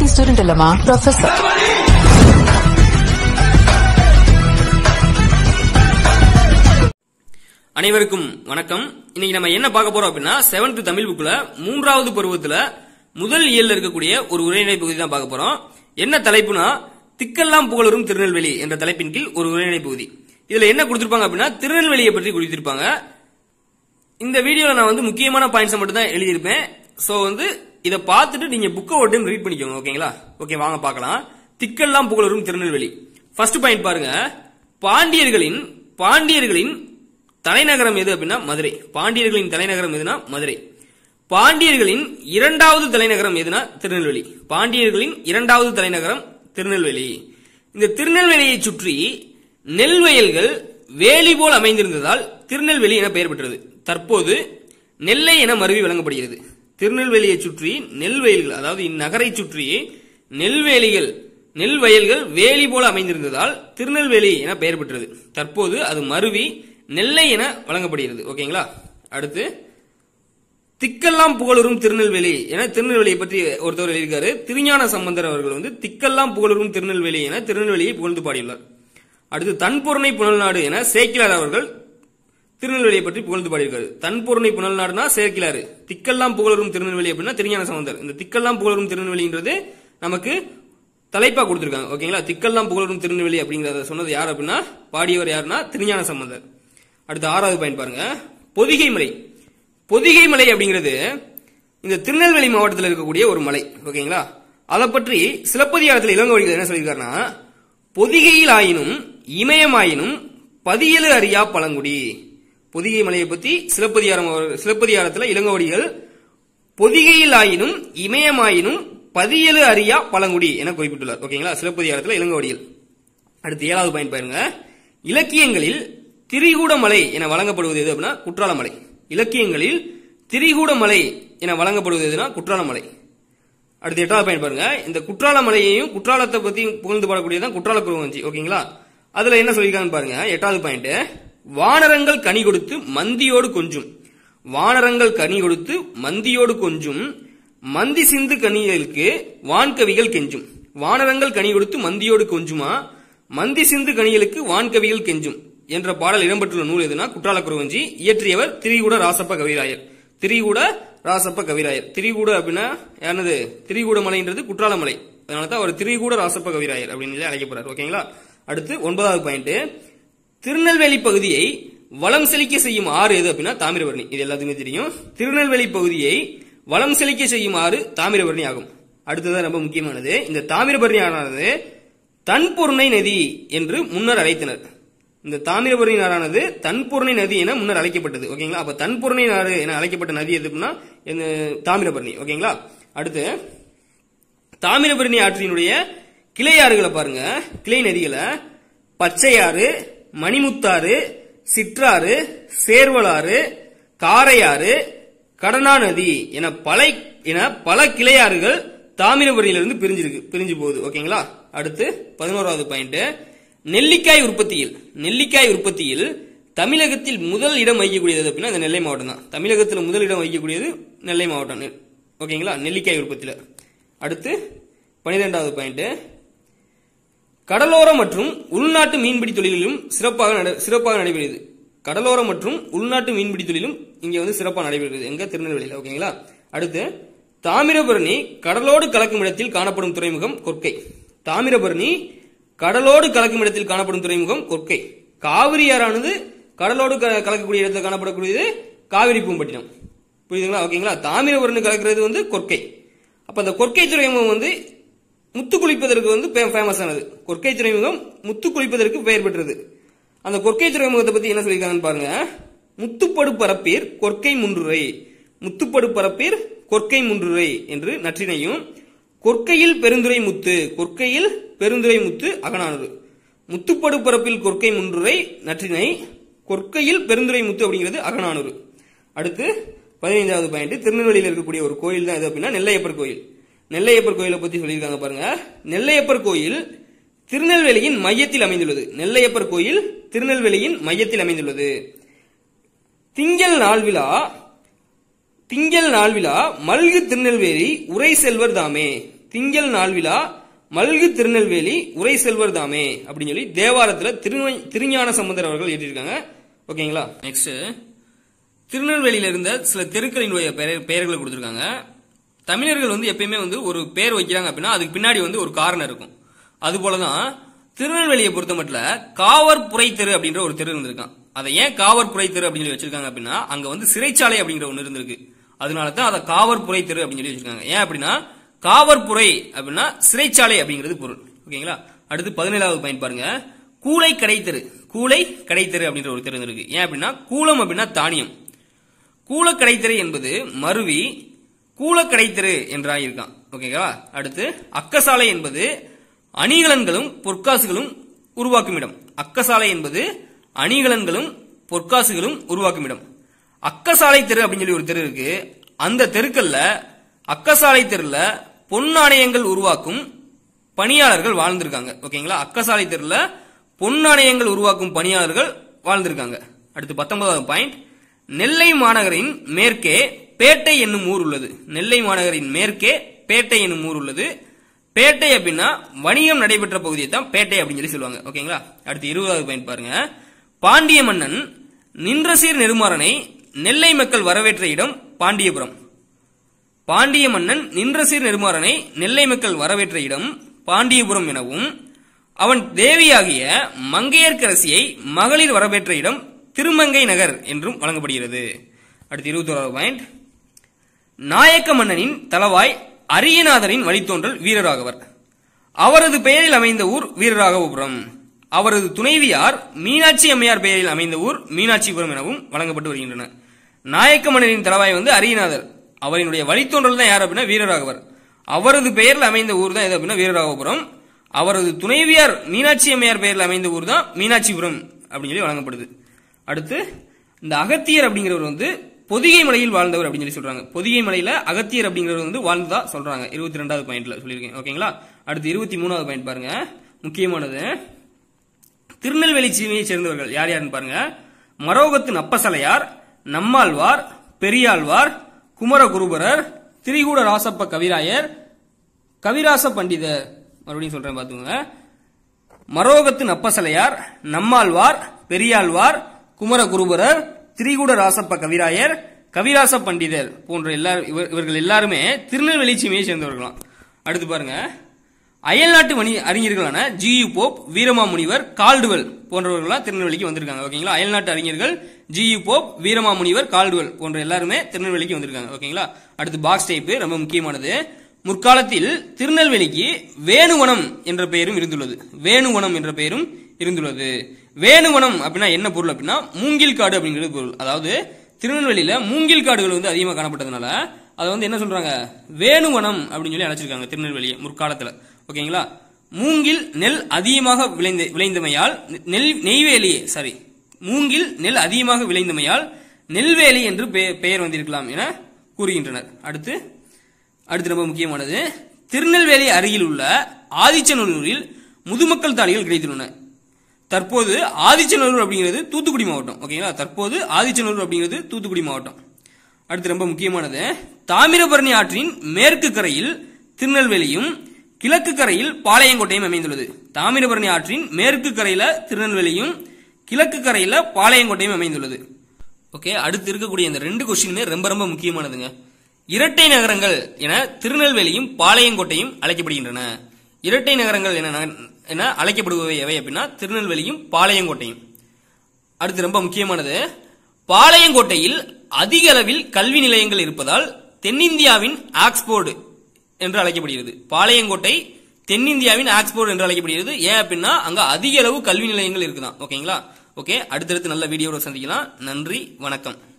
medicine student இல்லமா professor அனைவருக்கும் வணக்கம் இன்னைக்கு நம்ம என்ன பார்க்க போறோம் அப்படின்னா செவன்த் தமிழ் புக்ல மூன்றாவது பருவத்துல முதல் இயல்ல இருக்கக்கூடிய ஒரு உரைநடை பகுதி தான் பார்க்க போறோம் என்ன தலைப்புனா திக்கெல்லாம் புகழரும் திருநெல்வேலி என்ற தலைப்பின் கீழ் ஒரு உரைநடை பகுதி இதுல என்ன கொடுத்திருப்பாங்க அப்படின்னா திருநெல்வேலியை பற்றி கொடுத்திருப்பாங்க இந்த வீடியோல நான் வந்து முக்கியமான பாயிண்ட்ஸ் மட்டும் தான் எழுதியிருப்பேன் சோ வந்து இதை பார்த்துட்டு நீங்க புக்கை ஒரு டைம் ரீட் பண்ணிக்கோங்க ஓகேங்களா ஓகே வாங்க பார்க்கலாம் திக்கெல்லாம் புகழரும் திருநெல்வேலி ஃபர்ஸ்ட் பாயிண்ட் பாருங்க பாண்டியர்களின் பாண்டியர்களின் தலைநகரம் எது அப்படின்னா மதுரை பாண்டியர்களின் தலைநகரம் எதுனா மதுரை பாண்டியர்களின் இரண்டாவது தலைநகரம் எதுனா திருநெல்வேலி பாண்டியர்களின் இரண்டாவது தலைநகரம் திருநெல்வேலி இந்த திருநெல்வேலியை சுற்றி நெல் வயல்கள் வேலி போல் அமைந்திருந்ததால் திருநெல்வேலி என பெயர் பெற்றது தற்போது நெல்லை என மருவி வழங்கப்படுகிறது திருநெல்வேலியை சுற்றி நெல் வயல்கள் அதாவது இந்நகரை சுற்றி நெல்வேலிகள் நெல் வயல்கள் வேலி போல அமைந்திருந்ததால் திருநெல்வேலி என பெயர் பெற்றது தற்போது அது மருவி நெல்லை என வழங்கப்படுகிறது ஓகேங்களா அடுத்து திக்கெல்லாம் புகழரும் திருநெல்வேலி என திருநெல்வேலியை பற்றி ஒருத்தவர் எழுதியிருக்காரு திருஞான சம்பந்தர் அவர்கள் வந்து திக்கெல்லாம் புகழரும் திருநெல்வேலி என திருநெல்வேலியை புகழ்ந்து பாடியுள்ளார் அடுத்து தன்பொருணை புனல்நாடு என சேக்கிலார் அவர்கள் திருநெல்வேலியை பற்றி புகழ்ந்து பாடியிருக்காரு தன்பொருணை புனல்நாடுனா சேர்க்கிறாரு திக்கெல்லாம் புகழரும் திருநெல்வேலி அப்படின்னா திருஞான சம்பந்தர் இந்த திக்கெல்லாம் புகழரும் திருநெல்வேலின்றது நமக்கு தலைப்பா கொடுத்திருக்காங்க ஓகேங்களா திக்கெல்லாம் புகழரும் திருநெல்வேலி அப்படிங்கறத சொன்னது யார் அப்படின்னா பாடியவர் யாருன்னா திருஞான சம்பந்தர் அடுத்து ஆறாவது பாயிண்ட் பாருங்க பொதிகை மலை பொதிகை மலை அப்படிங்கிறது இந்த திருநெல்வேலி மாவட்டத்தில் இருக்கக்கூடிய ஒரு மலை ஓகேங்களா அதை பற்றி சிலப்பதிகாரத்தில் இளங்கோடிகள் என்ன சொல்லியிருக்காருன்னா பொதிகையில் ஆயினும் இமயமாயினும் பதியலு அறியா பழங்குடி பொதிகை மலையை பத்தி சிலப்பதிகாரம் அவர்- சிலப்பதிகாரத்துல இளங்கோடிகள் பொதிகையில் ஆயினும் இமயமாயினும் பதியலு அறியா பழங்குடி என குறிப்பிட்டுள்ளார் ஓகேங்களா சிலப்பதிகாரத்துல இளங்கோடிகள் அடுத்து ஏழாவது பாயிண்ட் பாருங்க இலக்கியங்களில் திரிகூடமலை என வழங்கப்படுவது எது அப்படின்னா குற்றாலமலை இலக்கியங்களில் திரிகூடமலை என வழங்கப்படுவது எதுனா குற்றாலமலை அடுத்து எட்டாவது பாயிண்ட் பாருங்க இந்த குற்றாலமலையையும் குற்றாலத்தை பத்தி புகழ்ந்து பாடக்கூடியதான் குற்றால குருவஞ்சி ஓகேங்களா அதுல என்ன சொல்லியிருக்காங்கன்னு பாருங்க எட்டாவது பாயிண்ட் வானரங்கள் கனி கொடுத்து மந்தியோடு கொஞ்சும் வானரங்கள் கனி கொடுத்து மந்தியோடு கொஞ்சும் மந்தி சிந்து கனிகளுக்கு வான்கவிகள் கெஞ்சும் வானரங்கள் கனி கொடுத்து மந்தியோடு கொஞ்சுமா மந்தி சிந்து கனிகளுக்கு வான்கவிகள் கெஞ்சும் என்ற பாடல் இடம்பெற்றுள்ள நூல் எதுனா குற்றால குருவஞ்சி இயற்றியவர் திரிகூட ராசப்ப கவிராயர் திரிகூட ராசப்ப கவிராயர் திரிகூட அப்படின்னா யானது திரிகூட மலைன்றது குற்றால மலை அதனால தான் அவர் திரிகூட ராசப்ப கவிராயர் அப்படின்னு சொல்லி அழைக்கப்படுறார் ஓகேங்களா அடுத்து ஒன்பதாவது பாயிண்ட் திருநெல்வேலி பகுதியை வளம் செழிக்க செய்யும் ஆறு எது அப்படின்னா தாமிரபரணி இது எல்லாத்துக்குமே தெரியும் திருநெல்வேலி பகுதியை வளம் செழிக்க செய்யும் ஆறு தாமிரபரணி ஆகும் அடுத்தது ரொம்ப முக்கியமானது இந்த தாமிரபரணி ஆறானது தன்பொருணை நதி என்று முன்னர் அழைத்தனர் இந்த தாமிரபரணி நாரானது தன்பொருணை நதி என முன்னர் அழைக்கப்பட்டது ஓகேங்களா அப்ப தன்பொருணை நாடு என அழைக்கப்பட்ட நதி எதுக்குன்னா இந்த தாமிரபரணி ஓகேங்களா அடுத்து தாமிரபரணி ஆற்றினுடைய கிளை ஆறுகளை பாருங்க கிளை நதிகளை பச்சையாறு மணிமுத்தாறு சிற்றாறு சேர்வலாறு காரையாறு கடனா நதி என பல என பல கிளையாறுகள் தாமிரபரணியிலிருந்து பிரிஞ்சிருக்கு பிரிஞ்சு போகுது ஓகேங்களா அடுத்து பதினோராவது பாயிண்ட் நெல்லிக்காய் உற்பத்தியில் நெல்லிக்காய் உற்பத்தியில் தமிழகத்தில் முதல் இடம் வகிக்கக்கூடியது அப்படின்னா இந்த நெல்லை மாவட்டம் தான் தமிழகத்தில் முதல் இடம் வகிக்கக்கூடியது நெல்லை மாவட்டம் நெ- ஓகேங்களா நெல்லிக்காய் உற்பத்தியில அடுத்து பனிரெண்டாவது பாயிண்ட் கடலோர மற்றும் உள்நாட்டு மீன்பிடி தொழிலிலும் சிறப்பாக நட- சிறப்பாக நடைபெறுகிறது கடலோர மற்றும் உள்நாட்டு மீன்பிடி தொழிலும் இங்க வந்து சிறப்பாக நடைபெறுகிறது எங்க திருநெல்வேலியில் ஓகேங்களா அடுத்து தாமிரபரணி கடலோடு கலக்கும் இடத்தில் காணப்படும் துறைமுகம் கொற்கை தாமிரபரணி கடலோடு கலக்கும் இடத்தில் காணப்படும் துறைமுகம் கொற்கை காவிரி ஆறானது கடலோடு க- கலக்கக்கூடிய இடத்தில் காணப்படக்கூடியது காவிரி பூம்பட்டினம் புரியுதுங்களா ஓகேங்களா தாமிரபரணி கலக்கிறது வந்து கொற்கை அப்ப அந்த கொற்கை துறைமுகம் வந்து முத்து குளிப்பதற்கு வந்து ஃபேமஸ் ஆனது கொற்கை துறைமுகம் முத்து குளிப்பதற்கு பெயர் பெற்றது அந்த கொற்கை துறைமுகத்தை பத்தி என்ன சொல்லியிருக்காங்கன்னு பாருங்க முத்துப்படு பரப்பீர் கொற்கை முன்றுரை முத்துப்படு பரப்பீர் கொற்கை முன்றுரை என்று நற்றினையும் கொற்கையில் பெருந்துரை முத்து கொற்கையில் பெருந்துரை முத்து அகனானது முத்துப்படு பரப்பில் கொற்கை முன்றுரை நற்றினை கொற்கையில் பெருந்துரை முத்து அப்படிங்கிறது அகநானூறு அடுத்து பதினைந்தாவது பாயிண்ட் திருநெல்வேலியில் இருக்கக்கூடிய ஒரு கோயில் தான் எது அப்படின்னா நெல்லையப்பர் கோயில் நெல்லையப்பர் கோயிலை பத்தி சொல்லியிருக்காங்க பாருங்க நெல்லையப்பர் கோயில் திருநெல்வேலியின் மையத்தில் அமைந்துள்ளது நெல்லையப்பர் கோயில் திருநெல்வேலியின் மையத்தில் அமைந்துள்ளது திங்கள் நாள் விழா திங்கள் நாள் விழா மல்கு திருநெல்வேலி உரை செல்வர் தாமே திங்கள் நாள் விழா மல்கு திருநெல்வேலி உரை செல்வர் தாமே அப்படின்னு சொல்லி தேவாரத்துல திரு திருஞான சம்பந்தர் அவர்கள் எழுதியிருக்காங்க ஓகேங்களா நெக்ஸ்ட் திருநெல்வேலியில இருந்த சில தெருக்களினுடைய பெயர் பெயர்களை கொடுத்திருக்காங்க தமிழர்கள் வந்து எப்பயுமே வந்து ஒரு பேர் வைக்கிறாங்க அப்படின்னா அதுக்கு பின்னாடி வந்து ஒரு காரணம் இருக்கும் அது போலதான் திருநெல்வேலியை பொறுத்த மட்டும் காவற்புரை தெரு அப்படின்ற ஒரு தெரு இருந்திருக்கான் அதை ஏன் காவற்புரை தெரு அப்படின்னு சொல்லி வச்சிருக்காங்க அப்படின்னா அங்க வந்து சிறைச்சாலை அப்படிங்கிற ஒன்று இருந்திருக்கு அதனால தான் அதை காவற்புரை தெரு அப்படின்னு சொல்லி வச்சிருக்காங்க ஏன் அப்படின்னா காவற்புரை அப்படின்னா சிறைச்சாலை அப்படிங்கிறது பொருள் ஓகேங்களா அடுத்து பதினேழாவது பாயிண்ட் பாருங்க கூளை கடைத்தெரு கூளை கடைத்தெரு அப்படின்ற ஒரு தெரு இருக்கு ஏன் அப்படின்னா கூலம் அப்படின்னா தானியம் கூலக்கடைத்தெரு என்பது மருவி கூலக்கடைத்தெரு என்றாக இருக்கான் ஓகேங்களா அடுத்து அக்கசாலை என்பது அணிகலன்களும் பொற்காசுகளும் உருவாக்கும் இடம் அக்கசாலை என்பது அணிகலன்களும் பொற்காசுகளும் உருவாக்கும் இடம் அக்கசாலை தெரு அப்படின்னு சொல்லி ஒரு தெரு இருக்கு அந்த தெருக்கல்ல அக்கசாலை தெருல பொன் நாணயங்கள் உருவாக்கும் பணியாளர்கள் வாழ்ந்திருக்காங்க ஓகேங்களா அக்கசாலை தெருல பொன் நாணயங்கள் உருவாக்கும் பணியாளர்கள் வாழ்ந்திருக்காங்க அடுத்து பத்தொன்பதாவது பாயிண்ட் நெல்லை மாநகரின் மேற்கே பேட்டை என்னும் ஊர் உள்ளது நெல்லை மாநகரின் மேற்கே பேட்டை என்னும் ஊர் உள்ளது பேட்டை அப்படின்னா வணிகம் நடைபெற்ற பகுதியை தான் பேட்டை அப்படின்னு சொல்லி சொல்லுவாங்க ஓகேங்களா அடுத்து இருபதாவது பாயிண்ட் பாருங்க பாண்டிய மன்னன் நின்றசீர் நெடுமாறனை நெல்லை மக்கள் வரவேற்ற இடம் பாண்டியபுரம் பாண்டிய மன்னன் நின்றசீர் நெடுமாறனை நெல்லை மக்கள் வரவேற்ற இடம் பாண்டியபுரம் எனவும் அவன் தேவியாகிய மங்கையர்க்கரசியை மகளிர் வரவேற்ற இடம் திருமங்கை நகர் என்றும் வழங்கப்படுகிறது அடுத்து இருபத்தோராவது பாயிண்ட் நாயக்க மன்னனின் தலவாய் அரியநாதரின் வழித்தோன்றல் வீரராகவர் அவரது பெயரில் அமைந்த ஊர் வீரராகவபுரம் அவரது துணைவியார் மீனாட்சி அம்மையார் பெயரில் அமைந்த ஊர் மீனாட்சிபுரம் எனவும் வழங்கப்பட்டு வருகின்றன நாயக்க மன்னரின் தலவாய் வந்து அரியநாதர் அவரினுடைய வழித்தோன்றல் தான் யார் அப்படின்னா வீரராகவர் அவரது பெயரில் அமைந்த ஊர் தான் எது அப்படின்னா வீரராகவபுரம் அவரது துணைவியார் மீனாட்சி அம்மையார் பெயரில் அமைந்த ஊர் தான் மீனாட்சிபுரம் அப்படின்னு சொல்லி வழங்கப்படுது அடுத்து இந்த அகத்தியர் அப்படிங்கிறவர் வந்து பொதிகை மலையில் வாழ்ந்தவர் அப்படின்னு சொல்லி சொல்றாங்க பொதிகை மலையில அகத்தியர் அப்படிங்கிறவர் வந்து வாழ்ந்ததா சொல்றாங்க இருபத்தி ரெண்டாவது பாயிண்ட்ல சொல்லியிருக்கேன் ஓகேங்களா அடுத்து இருபத்தி மூணாவது பாயிண்ட் பாருங்க முக்கியமானது திருநெல்வேலி சீமையை சேர்ந்தவர்கள் யார் யாருன்னு பாருங்க மரோகத்து நப்பசலையார் நம்மாழ்வார் பெரியாழ்வார் குமரகுருபரர் திரிகூட ராசப்ப கவிராயர் கவிராச பண்டிதர் மறுபடியும் சொல்றேன் பாத்துக்கோங்க மரோகத்து நப்பசலையார் நம்மாழ்வார் பெரியாழ்வார் குமரகுருபரர் திரிகூட ராசப்ப கவிராயர் கவிராச பண்டிதர் போன்ற எல்லாரும் இவர்- இவர்கள் எல்லாருமே திருநெல்வேலி சீமையை சேர்ந்தவர்களாம் அடுத்து பாருங்க அயல்நாட்டு மணி அறிஞர்களான G U Pope Veeramamunivar Caldwell போன்றவர்கள்லாம் திருநெல்வேலிக்கு வந்திருக்காங்க ஓகேங்களா அயல்நாட்டு அறிஞர்கள் G U Pope Veeramamunivar Caldwell போன்ற எல்லாருமே திருநெல்வேலிக்கு வந்திருக்காங்க ஓகேங்களா அடுத்து பாக்ஸ் டைப் ரொம்ப முக்கியமானது முற்காலத்தில் திருநெல்வேலிக்கு வேணுவனம் என்ற பெயரும் இருந்துள்ளது வேணுவனம் என்ற பெயரும் இருந்துள்ளது வேணுவனம் அப்படின்னா என்ன பொருள் அப்படின்னா மூங்கில் காடு அப்படிங்கிறது பொருள் அதாவது திருநெல்வேலியில மூங்கில் காடுகள் வந்து அதிகமாக காணப்பட்டதுனால அதை வந்து என்ன சொல்றாங்க வேணுவனம் அப்படின்னு சொல்லி அழைச்சிருக்காங்க திருநெல்வேலியை முற்காலத்துல ஓகேங்களா மூங்கில் நெல் அதிகமாக விளைந்த விளைந்தமையால் நெல் நெய்வேலி சாரி மூங்கில் நெல் அதிகமாக விளைந்தமையால் நெல்வேலி என்று பெ- பெயர் வந்திருக்கலாம் என கூறுகின்றனர் அடுத்து அடுத்து ரொம்ப முக்கியமானது திருநெல்வேலி அருகில் உள்ள ஆதிச்சநல்லூரில் முதுமக்கள் தாலிகள் கிடைத்துள்ளன தற்போது ஆதிச்சநல்லூர் அப்படிங்கிறது தூத்துக்குடி மாவட்டம் ஓகேங்களா தற்போது ஆதிச்சநல்லூர் அப்படிங்கிறது தூத்துக்குடி மாவட்டம் அடுத்து ரொம்ப முக்கியமானது தாமிரபரணி ஆற்றின் மேற்கு கரையில் திருநெல்வேலியும் கிழக்கு கரையில் பாளையங்கோட்டையும் அமைந்துள்ளது தாமிரபரணி ஆற்றின் மேற்கு கரையில திருநெல்வேலியும் கிழக்கு கரையில பாளையங்கோட்டையும் அமைந்துள்ளது ஓகே அடுத்து இருக்கக்கூடிய இந்த ரெண்டு கொஸ்டினுமே ரொம்ப ரொம்ப முக்கியமானதுங்க இரட்டை நகரங்கள் என திருநெல்வேலியும் பாளையங்கோட்டையும் அழைக்கப்படுகின்றன இரட்டை நகரங்கள் என நக- என அழைக்கப்படுபவை எவை அப்படின்னா திருநெல்வேலியும் பாளையங்கோட்டையும் அடுத்து ரொம்ப முக்கியமானது பாளையங்கோட்டையில் அதிக அளவில் கல்வி நிலையங்கள் இருப்பதால் தென்னிந்தியாவின் ஆக்ஸ்போர்டு என்று அழைக்கப்படுகிறது பாளையங்கோட்டை தென்னிந்தியாவின் ஆக்ஸ்போர்டு என்று அழைக்கப்படுகிறது ஏன் அப்படின்னா அங்க அதிக அளவு கல்வி நிலையங்கள் இருக்குதான் ஓகேங்களா ஓகே அடுத்தடுத்து நல்ல வீடியோட சந்திக்கலாம் நன்றி வணக்கம்